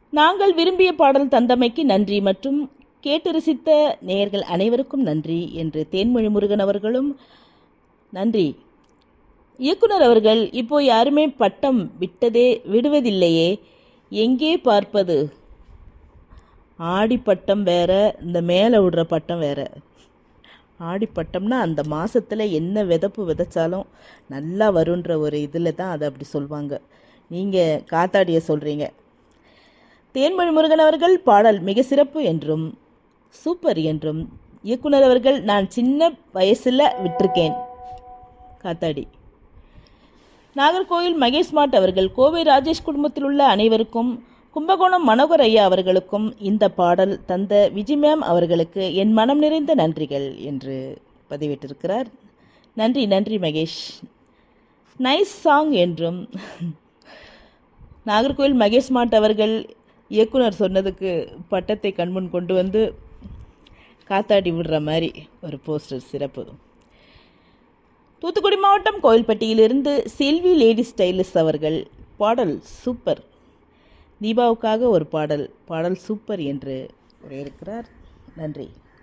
நாங்கள் விரும்பிய பாடல் தந்தமைக்கு நன்றி மற்றும் கேட்டு ரசித்த நேயர்கள் அனைவருக்கும் நன்றி என்று தேன்மொழி முருகன் அவர்களும் நன்றி இயக்குனர் அவர்கள் இப்போ யாருமே பட்டம் விட்டதே விடுவதில்லையே எங்கே பார்ப்பது ஆடி பட்டம் வேற இந்த மேலே விடுற பட்டம் வேற ஆடி பட்டம்னா அந்த மாசத்துல என்ன விதப்பு விதைச்சாலும் நல்லா வருன்ற ஒரு இதில் தான் அதை அப்படி சொல்லுவாங்க நீங்கள் காத்தாடிய சொல்கிறீங்க தேன்மொழி முருகன் அவர்கள் பாடல் மிக சிறப்பு என்றும் சூப்பர் என்றும் இயக்குனர் அவர்கள் நான் சின்ன வயசில் விட்டிருக்கேன் காத்தாடி நாகர்கோயில் மகேஷ் மாட் அவர்கள் கோவை ராஜேஷ் குடும்பத்தில் உள்ள அனைவருக்கும் கும்பகோணம் மனோகர் ஐயா அவர்களுக்கும் இந்த பாடல் தந்த விஜய் மேம் அவர்களுக்கு என் மனம் நிறைந்த நன்றிகள் என்று பதிவிட்டிருக்கிறார் நன்றி நன்றி மகேஷ் நைஸ் சாங் என்றும் நாகர்கோவில் மகேஷ் மாட் அவர்கள் இயக்குனர் சொன்னதுக்கு பட்டத்தை கண்முன் கொண்டு வந்து காத்தாடி விடுற மாதிரி ஒரு போஸ்டர் சிறப்பு தூத்துக்குடி மாவட்டம் கோயில்பட்டியிலிருந்து செல்வி லேடி ஸ்டைலிஸ் அவர்கள் பாடல் சூப்பர் தீபாவுக்காக ஒரு பாடல் பாடல் சூப்பர் என்று இருக்கிறார் நன்றி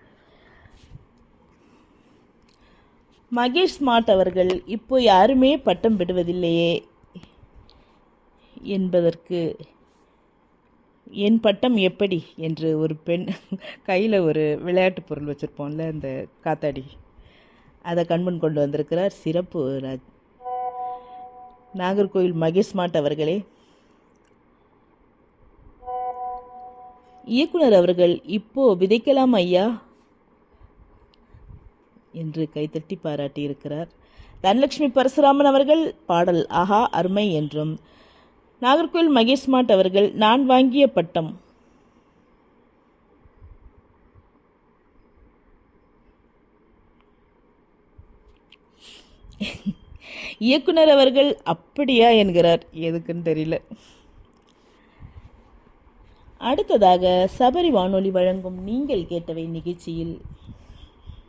மகேஷ் ஸ்மார்ட் அவர்கள் இப்போ யாருமே பட்டம் விடுவதில்லையே என்பதற்கு என் பட்டம் எப்படி என்று ஒரு பெண் கையில் ஒரு விளையாட்டு பொருள் வச்சுருப்போம்ல இந்த காத்தாடி அதை கண்முன் கொண்டு வந்திருக்கிறார் சிறப்பு ராஜ் நாகர்கோவில் மகேஷ் ஸ்மார்ட் அவர்களே இயக்குனர் அவர்கள் இப்போ விதைக்கலாம் ஐயா என்று கைத்தட்டி பாராட்டியிருக்கிறார் தனலட்சுமி பரசுராமன் அவர்கள் பாடல் ஆஹா அருமை என்றும் நாகர்கோவில் மகேஷ் மாட் அவர்கள் நான் வாங்கிய பட்டம் இயக்குனர் அவர்கள் அப்படியா என்கிறார் எதுக்குன்னு தெரியல அடுத்ததாக சபரி வானொலி வழங்கும் நீங்கள் கேட்டவை நிகழ்ச்சியில்